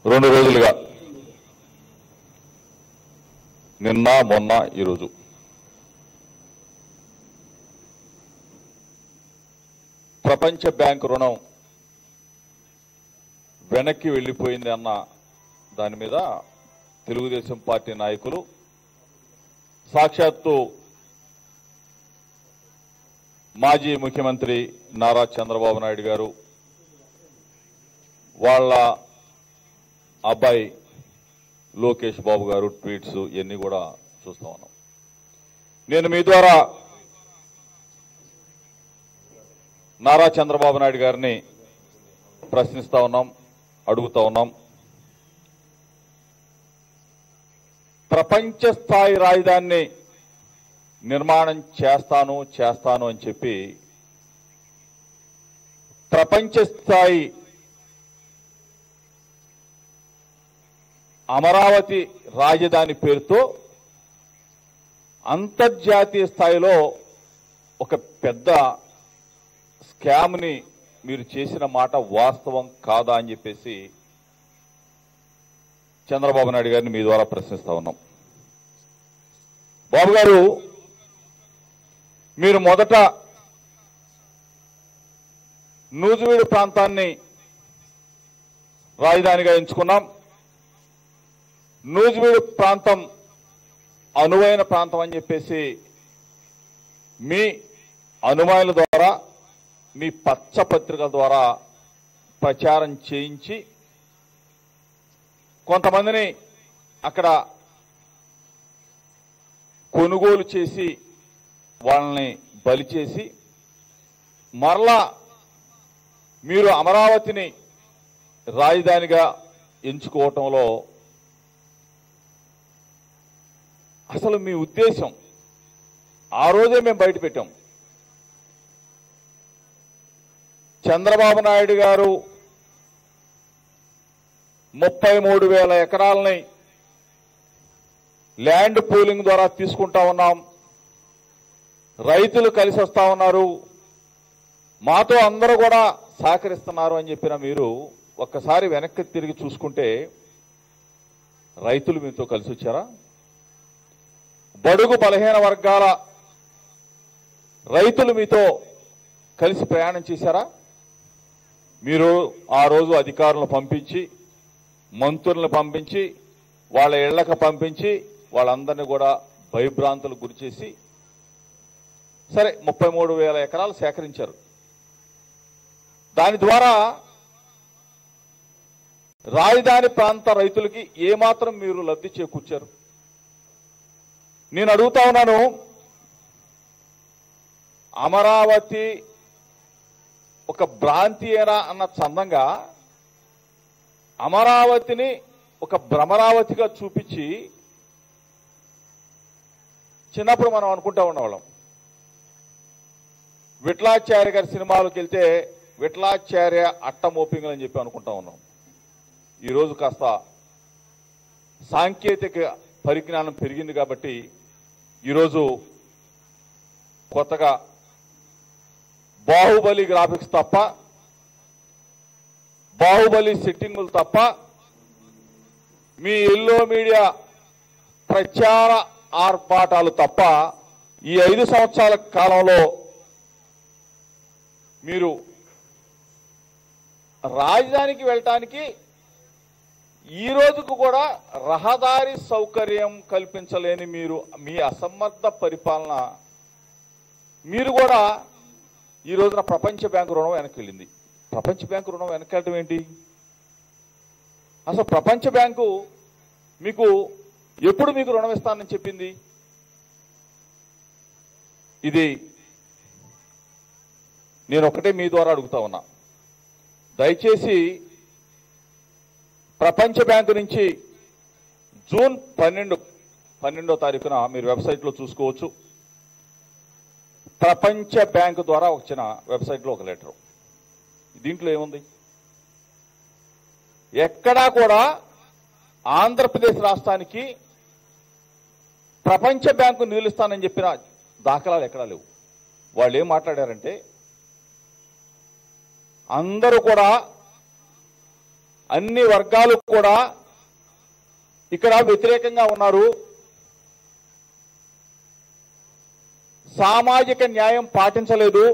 రెండు రోజులుగా నిన్న మొన్న ఈరోజు ప్రపంచ బ్యాంక్ రుణం వెనక్కి వెళ్ళిపోయింది అన్న దాని మీద తెలుగుదేశం పార్టీ నాయకులు సాక్షాత్తు మాజీ ముఖ్యమంత్రి నారా చంద్రబాబు నాయుడు గారు వాళ్ళ అబ్బాయి లోకేష్ బాబు గారు ట్వీట్స్ ఇవన్నీ కూడా చూస్తా ఉన్నాం నేను మీ ద్వారా నారా చంద్రబాబు నాయుడు గారిని ప్రశ్నిస్తా ఉన్నాం అడుగుతా ఉన్నాం ప్రపంచ స్థాయి రాజధానిని నిర్మాణం చేస్తాను చేస్తాను అని చెప్పి ప్రపంచ స్థాయి అమరావతి రాజధాని పేరుతో అంతర్జాతీయ స్థాయిలో ఒక పెద్ద స్కామ్ని మీరు చేసిన మాట వాస్తవం కాదా అని చెప్పేసి చంద్రబాబు నాయుడు గారిని మీ ద్వారా ప్రశ్నిస్తా ఉన్నాం బాబు గారు మీరు మొదట నూజివీడు ప్రాంతాన్ని రాజధానిగా ఎంచుకున్నాం నూజివీడు ప్రాంతం అనువైన ప్రాంతం అని చెప్పేసి మీ అనుమానుల ద్వారా మీ పచ్చ పత్రికల ద్వారా ప్రచారం చేయించి కొంతమందిని అక్కడ కొనుగోలు చేసి వాళ్ళని బలి చేసి మరలా మీరు అమరావతిని రాజధానిగా ఎంచుకోవటంలో అసలు మీ ఉద్దేశం ఆ రోజే మేము బయట పెట్టాం చంద్రబాబు నాయుడు గారు ముప్పై మూడు వేల ఎకరాలని ల్యాండ్ పూలింగ్ ద్వారా తీసుకుంటా ఉన్నాం రైతులు కలిసి వస్తా ఉన్నారు మాతో అందరూ కూడా సహకరిస్తున్నారు అని చెప్పిన మీరు ఒక్కసారి వెనక్కి తిరిగి చూసుకుంటే రైతులు మీతో కలిసి వచ్చారా బడుగు బలహీన వర్గాల రైతులు మీతో కలిసి ప్రయాణం చేశారా మీరు ఆ రోజు అధికారులను పంపించి మంత్రులను పంపించి వాళ్ళ ఇళ్లకు పంపించి వాళ్ళందరినీ కూడా భయభ్రాంతులకు గురిచేసి సరే ముప్పై మూడు వేల ఎకరాలు సేకరించారు దాని ద్వారా రాజధాని ప్రాంత రైతులకి ఏమాత్రం మీరు లబ్ధి చేకూర్చారు నేను అడుగుతా ఉన్నాను అమరావతి ఒక భ్రాంతియేనా అన్న చందంగా అమరావతిని ఒక భ్రమరావతిగా చూపించి చిన్నప్పుడు మనం అనుకుంటా ఉన్నవాళ్ళం విఠలాచార్య గారి సినిమాలకు వెళ్తే విఠలాచార్య అట్ట మోపింగ్ అని చెప్పి అనుకుంటా ఉన్నాం ఈరోజు కాస్త సాంకేతిక పరిజ్ఞానం పెరిగింది కాబట్టి ఈరోజు కొత్తగా బాహుబలి గ్రాఫిక్స్ తప్ప బాహుబలి సెట్టింగులు తప్ప మీ ఎల్లో మీడియా ప్రచార ఆర్భాటాలు తప్ప ఈ ఐదు సంవత్సరాల కాలంలో మీరు రాజధానికి వెళ్ళటానికి ఈ రోజుకు కూడా రహదారి సౌకర్యం కల్పించలేని మీరు మీ అసమర్థ పరిపాలన మీరు కూడా ఈ రోజున ప్రపంచ బ్యాంకు రుణం వెనక్కి వెళ్ళింది ప్రపంచ బ్యాంకు రుణం వెనక్కి వెళ్ళటం ఏంటి అసలు ప్రపంచ బ్యాంకు మీకు ఎప్పుడు మీకు రుణం ఇస్తానని చెప్పింది ఇది నేను ఒకటే మీ ద్వారా అడుగుతా ఉన్నా దయచేసి ప్రపంచ బ్యాంకు నుంచి జూన్ పన్నెండు పన్నెండో తారీఖున మీరు వెబ్సైట్లో చూసుకోవచ్చు ప్రపంచ బ్యాంకు ద్వారా వచ్చిన వెబ్సైట్లో ఒక లెటర్ దీంట్లో ఏముంది ఎక్కడా కూడా ఆంధ్రప్రదేశ్ రాష్ట్రానికి ప్రపంచ బ్యాంకు నిలుస్తానని చెప్పిన దాఖలాలు ఎక్కడా లేవు వాళ్ళు ఏం మాట్లాడారంటే అందరూ కూడా అన్ని వర్గాలు కూడా ఇక్కడ వ్యతిరేకంగా ఉన్నారు సామాజిక న్యాయం పాటించలేదు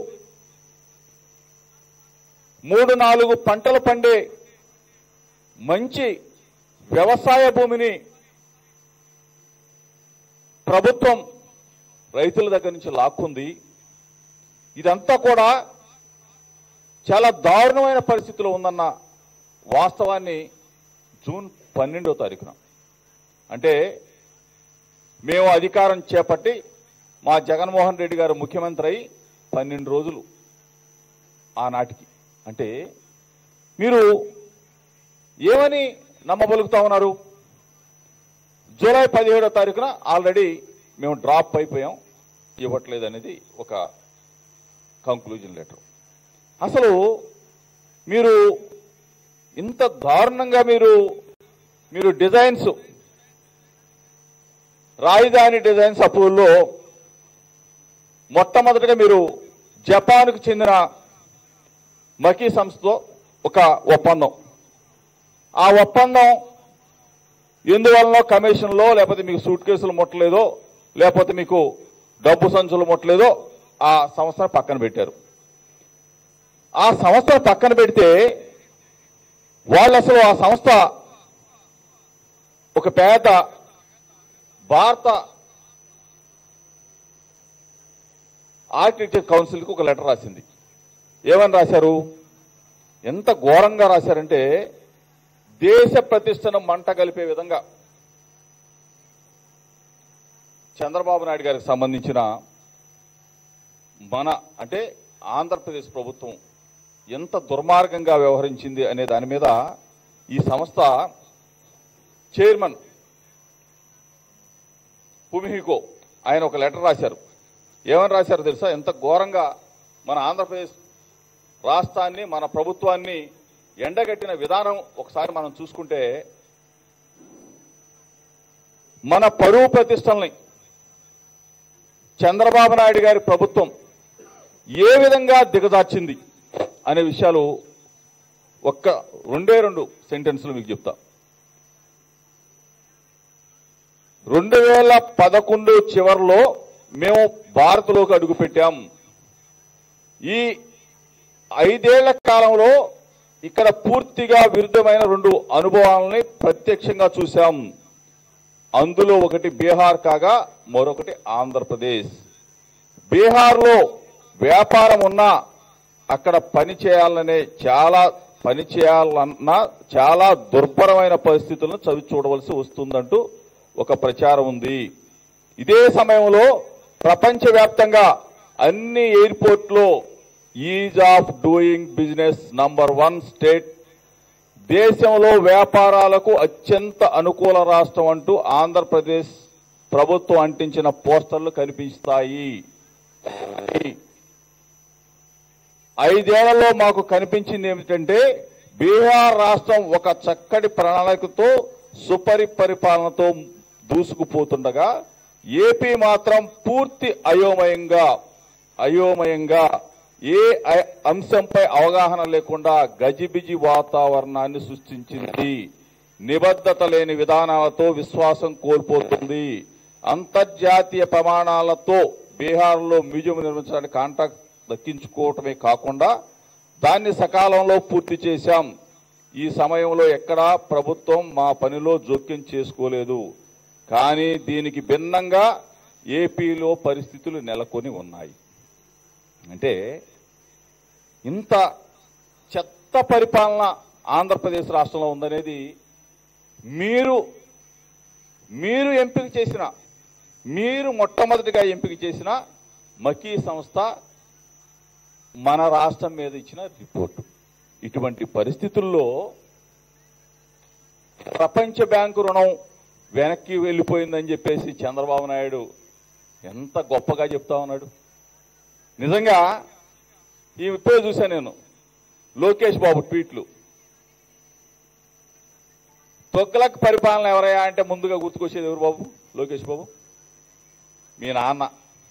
మూడు నాలుగు పంటలు పండే మంచి వ్యవసాయ భూమిని ప్రభుత్వం రైతుల దగ్గర నుంచి లాక్కుంది ఇదంతా కూడా చాలా దారుణమైన పరిస్థితిలో ఉందన్న వాస్తవాన్ని జూన్ పన్నెండో తారీఖున అంటే మేము అధికారం చేపట్టి మా జగన్మోహన్ రెడ్డి గారు ముఖ్యమంత్రి అయి పన్నెండు రోజులు ఆనాటికి అంటే మీరు ఏమని నమ్మబలుగుతా ఉన్నారు జూలై పదిహేడో తారీఖున ఆల్రెడీ మేము డ్రాప్ అయిపోయాం ఇవ్వట్లేదు అనేది ఒక కంక్లూజన్ లెటర్ అసలు మీరు ఇంత దారుణంగా మీరు మీరు డిజైన్స్ రాజధాని డిజైన్స్ అప్రూవల్లో మొట్టమొదటిగా మీరు జపాన్కు చెందిన మకీ సంస్థతో ఒక ఒప్పందం ఆ ఒప్పందం ఎందువలనో కమిషన్లో లేకపోతే మీకు సూట్ కేసులు ముట్టలేదో లేకపోతే మీకు డబ్బు సంచులు ముట్టలేదో ఆ సంస్థను పక్కన పెట్టారు ఆ సంస్థను పక్కన పెడితే వాళ్ళు అసలు ఆ సంస్థ ఒక పేద భారత ఆర్కిటెక్చర్ కౌన్సిల్కి ఒక లెటర్ రాసింది ఏమని రాశారు ఎంత ఘోరంగా రాశారంటే దేశ ప్రతిష్టను మంట కలిపే విధంగా చంద్రబాబు నాయుడు గారికి సంబంధించిన మన అంటే ఆంధ్రప్రదేశ్ ప్రభుత్వం ఎంత దుర్మార్గంగా వ్యవహరించింది అనే దాని మీద ఈ సంస్థ చైర్మన్ పుమిహికో ఆయన ఒక లెటర్ రాశారు ఏమని రాశారు తెలుసా ఎంత ఘోరంగా మన ఆంధ్రప్రదేశ్ రాష్ట్రాన్ని మన ప్రభుత్వాన్ని ఎండగట్టిన విధానం ఒకసారి మనం చూసుకుంటే మన పరువు ప్రతిష్టల్ని చంద్రబాబు నాయుడు గారి ప్రభుత్వం ఏ విధంగా దిగజార్చింది అనే విషయాలు ఒక్క రెండే రెండు సెంటెన్స్లు మీకు చెప్తా రెండు వేల పదకొండు చివరిలో మేము భారత్లోకి అడుగుపెట్టాం ఈ ఐదేళ్ల కాలంలో ఇక్కడ పూర్తిగా విరుద్ధమైన రెండు అనుభవాలని ప్రత్యక్షంగా చూశాం అందులో ఒకటి బీహార్ కాగా మరొకటి ఆంధ్రప్రదేశ్ బీహార్లో వ్యాపారం ఉన్నా అక్కడ పని చేయాలనే చాలా పని చేయాలన్నా చాలా దుర్భరమైన పరిస్థితులను చవి చూడవలసి వస్తుందంటూ ఒక ప్రచారం ఉంది ఇదే సమయంలో ప్రపంచవ్యాప్తంగా అన్ని ఎయిర్పోర్ట్లో ease of doing business number one state దేశంలో వ్యాపారాలకు అత్యంత అనుకూల రాష్ట్రం అంటూ ఆంధ్రప్రదేశ్ ప్రభుత్వం అంటించిన పోస్టర్లు కనిపిస్తాయి ఐదేళ్లలో మాకు కనిపించింది ఏమిటంటే బీహార్ రాష్ట్రం ఒక చక్కటి ప్రణాళికతో సుపరి పరిపాలనతో దూసుకుపోతుండగా ఏపీ మాత్రం పూర్తి అయోమయంగా అయోమయంగా ఏ అ- అంశంపై అవగాహన లేకుండా గజిబిజి వాతావరణాన్ని సృష్టించింది నిబద్ధత లేని విధానాలతో విశ్వాసం కోల్పోతుంది అంతర్జాతీయ ప్రమాణాలతో బీహార్లో మ్యూజియం నిర్మించడానికి కాంట్రాక్ట్ దక్కించుకోవటమే కాకుండా దాన్ని సకాలంలో పూర్తి చేశాం ఈ సమయంలో ఎక్కడా ప్రభుత్వం మా పనిలో జోక్యం చేసుకోలేదు కానీ దీనికి భిన్నంగా ఏపీలో పరిస్థితులు నెలకొని ఉన్నాయి అంటే ఇంత చెత్త పరిపాలన ఆంధ్రప్రదేశ్ రాష్ట్రంలో ఉందనేది మీరు మీరు ఎంపిక చేసిన మీరు మొట్టమొదటిగా ఎంపిక చేసిన మకీ సంస్థ మన రాష్ట్రం మీద ఇచ్చిన రిపోర్టు ఇటువంటి పరిస్థితుల్లో ప్రపంచ బ్యాంకు రుణం వెనక్కి వెళ్ళిపోయిందని చెప్పేసి చంద్రబాబు నాయుడు ఎంత గొప్పగా చెప్తా ఉన్నాడు నిజంగా ఈ ఇప్పుడే చూశాను నేను లోకేష్ బాబు ట్వీట్లు తొగ్లక్ పరిపాలన ఎవరయ్యా అంటే ముందుగా గుర్తుకొచ్చేది ఎవరు బాబు లోకేష్ బాబు మీ నాన్న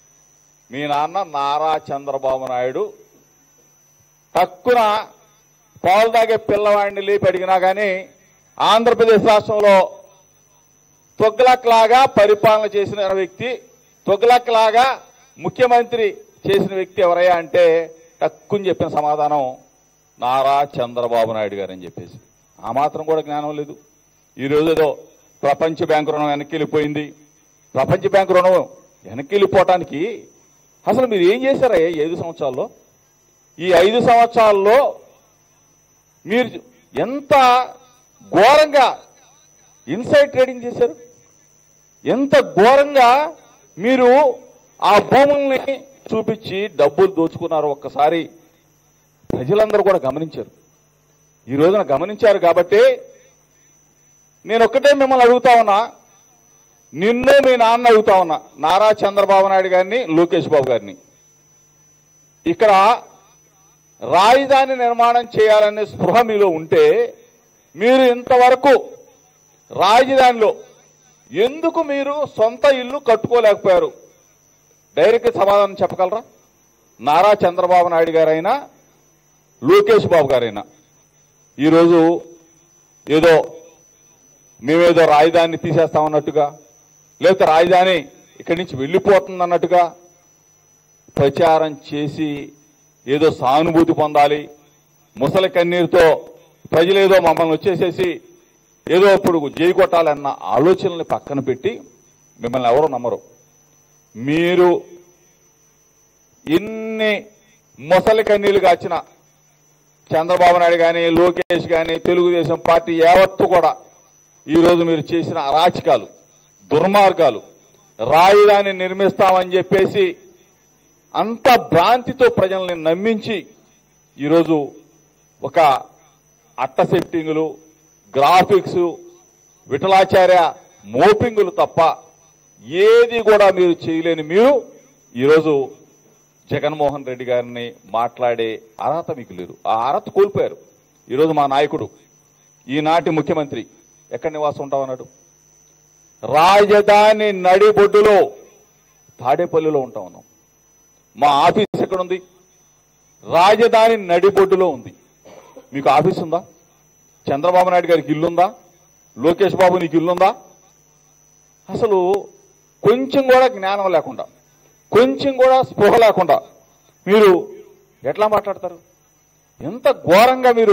మీ నాన్న నారా చంద్రబాబు నాయుడు తక్కువ పాలు తాగే పిల్లవాడిని లేపి అడిగినా కానీ ఆంధ్రప్రదేశ్ రాష్ట్రంలో తొగ్లక్ లాగా పరిపాలన చేసిన వ్యక్తి తొగ్లక్ లాగా ముఖ్యమంత్రి చేసిన వ్యక్తి ఎవరయ్యా అంటే తక్కువ చెప్పిన సమాధానం నారా చంద్రబాబు నాయుడు గారు అని చెప్పేసి ఆ మాత్రం కూడా జ్ఞానం లేదు ఈ రోజు ఏదో ప్రపంచ బ్యాంకు రుణం వెనక్కి వెళ్ళిపోయింది ప్రపంచ బ్యాంకు రుణం వెనక్కి వెళ్ళిపోవటానికి అసలు మీరు ఏం చేశారయ్యా ఈ ఐదు సంవత్సరాల్లో ఈ ఐదు సంవత్సరాల్లో మీరు ఎంత ఘోరంగా ఇన్సైడ్ ట్రేడింగ్ చేశారు ఎంత ఘోరంగా మీరు ఆ భూముల్ని చూపించి డబ్బులు దోచుకున్నారు ఒక్కసారి ప్రజలందరూ కూడా గమనించారు ఈ రోజున గమనించారు కాబట్టి నేను ఒక్కటే మిమ్మల్ని అడుగుతా ఉన్నా నిన్ను మీ నాన్న అడుగుతా ఉన్నా నారా చంద్రబాబు నాయుడు గారిని లోకేష్ బాబు గారిని ఇక్కడ రాజధాని నిర్మాణం చేయాలనే స్పృహ మీలో ఉంటే మీరు ఇంతవరకు రాజధానిలో ఎందుకు మీరు సొంత ఇల్లు కట్టుకోలేకపోయారు డైరెక్ట్ సమాధానం చెప్పగలరా నారా చంద్రబాబు నాయుడు గారైనా లోకేష్ బాబు గారైనా ఈరోజు ఏదో మేమేదో రాజధానిని తీసేస్తామన్నట్టుగా లేకపోతే రాజధాని ఇక్కడి నుంచి వెళ్ళిపోతుంది అన్నట్టుగా ప్రచారం చేసి ఏదో సానుభూతి పొందాలి ముసలి కన్నీరుతో ప్రజలేదో మమ్మల్ని వచ్చేసేసి ఏదో ఇప్పుడు జై కొట్టాలన్న ఆలోచనల్ని పక్కన పెట్టి మిమ్మల్ని ఎవరు నమ్మరు మీరు ఎన్ని ముసలి కన్నీళ్లు కాచిన చంద్రబాబు నాయుడు కానీ లోకేష్ కానీ తెలుగుదేశం పార్టీ యావత్తు కూడా ఈరోజు మీరు చేసిన అరాచకాలు దుర్మార్గాలు రాజధాని నిర్మిస్తామని చెప్పేసి అంత భ్రాంతితో ప్రజల్ని నమ్మించి ఈరోజు ఒక అట్ట సెట్టింగులు గ్రాఫిక్స్ విఠలాచార్య మోపింగులు తప్ప ఏది కూడా మీరు చేయలేని మీరు ఈరోజు జగన్మోహన్ రెడ్డి గారిని మాట్లాడే అర్హత మీకు లేదు ఆ అర్హత కోల్పోయారు ఈరోజు మా నాయకుడు ఈనాటి ముఖ్యమంత్రి ఎక్కడ నివాసం ఉంటామన్నాడు రాజధాని నడిబొడ్డులో తాడేపల్లిలో ఉంటా ఉన్నాం మా ఆఫీస్ ఎక్కడ ఉంది రాజధాని నడిబొడ్డులో ఉంది మీకు ఆఫీస్ ఉందా చంద్రబాబు నాయుడు గారికి ఇల్లుందా లోకేష్ బాబు నీకు ఇల్లుందా అసలు కొంచెం కూడా జ్ఞానం లేకుండా కొంచెం కూడా స్పృహ లేకుండా మీరు ఎట్లా మాట్లాడతారు ఎంత ఘోరంగా మీరు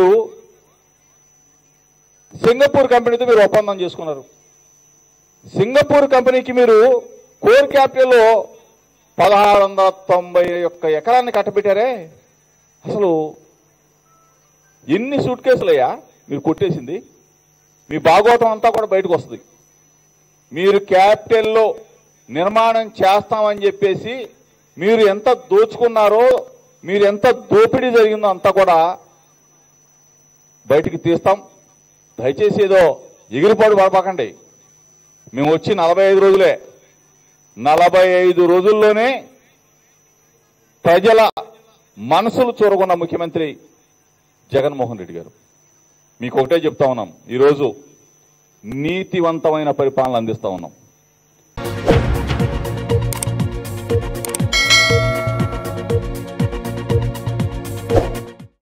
సింగపూర్ కంపెనీతో మీరు ఒప్పందం చేసుకున్నారు సింగపూర్ కంపెనీకి మీరు కోర్ క్యాపిటల్లో పదహారు వందల తొంభై ఒక్క ఎకరాన్ని కట్టబెట్టారే అసలు ఎన్ని సూట్ కేసులయ్యా మీరు కొట్టేసింది మీ భాగవతం అంతా కూడా బయటకు వస్తుంది మీరు క్యాపిటల్లో నిర్మాణం చేస్తామని చెప్పేసి మీరు ఎంత దోచుకున్నారో మీరు ఎంత దోపిడీ జరిగిందో అంతా కూడా బయటికి తీస్తాం దయచేసి ఏదో ఎగిరిపాడు పడపాకండి మేము వచ్చి నలభై ఐదు రోజులే నలభై ఐదు రోజుల్లోనే ప్రజల మనసులు చూరగొన్న ముఖ్యమంత్రి జగన్మోహన్ రెడ్డి గారు మీకు ఒకటే చెప్తా ఉన్నాం ఈరోజు నీతివంతమైన పరిపాలన అందిస్తా ఉన్నాం